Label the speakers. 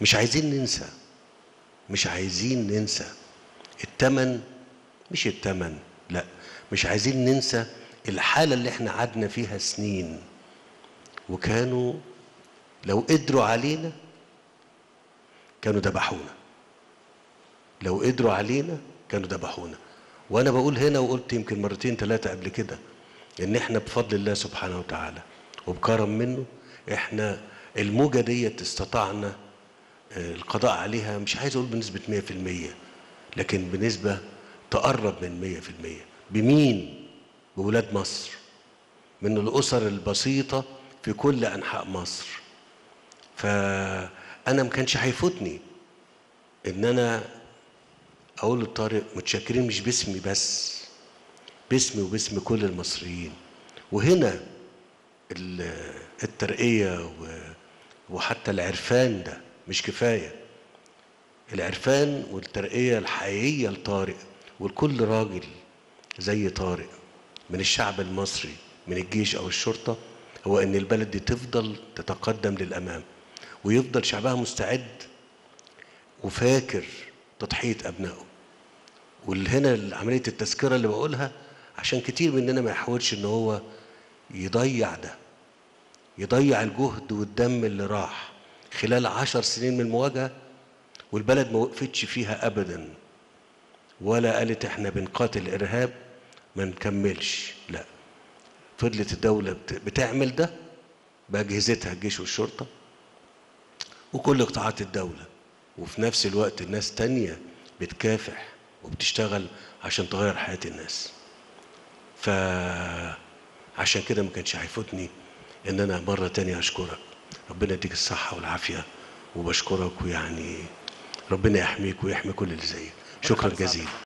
Speaker 1: مش عايزين ننسى مش عايزين ننسى التمن مش التمن لا مش عايزين ننسى الحالة اللي احنا قعدنا فيها سنين وكانوا لو قدروا علينا كانوا ذبحونا لو قدروا علينا كانوا ذبحونا وانا بقول هنا وقلت يمكن مرتين ثلاثة قبل كده ان احنا بفضل الله سبحانه وتعالى وبكرم منه احنا الموجة ديت استطعنا القضاء عليها مش عايز اقول بنسبة 100% لكن بنسبة تقرب من 100% بمين؟ بولاد مصر من الأسر البسيطة في كل أنحاء مصر فأنا ما كانش هيفوتني إن أنا أقول للطارق متشكرين مش باسمي بس باسمي وباسم كل المصريين وهنا الترقية وحتى العرفان ده مش كفاية العرفان والترقية الحقيقية لطارق ولكل راجل زي طارق من الشعب المصري من الجيش أو الشرطة هو إن البلد دي تفضل تتقدم للأمام ويفضل شعبها مستعد وفاكر تضحية أبنائه وهنا عملية التذكرة اللي بقولها عشان كتير مننا ما يحاولش إن هو يضيع ده يضيع الجهد والدم اللي راح خلال عشر سنين من المواجهة والبلد ما وقفتش فيها أبدا ولا قالت احنا بنقاتل إرهاب ما نكملش لا فضلت الدولة بتعمل ده بأجهزتها الجيش والشرطة وكل قطاعات الدولة وفي نفس الوقت الناس تانية بتكافح وبتشتغل عشان تغير حياة الناس فعشان كده ما كانش هيفوتني ان انا مرة تانية اشكرك ربنا يديك الصحة والعافية وبشكرك ويعني ربنا يحميك ويحمي كل اللي زيك شكرا جزيلا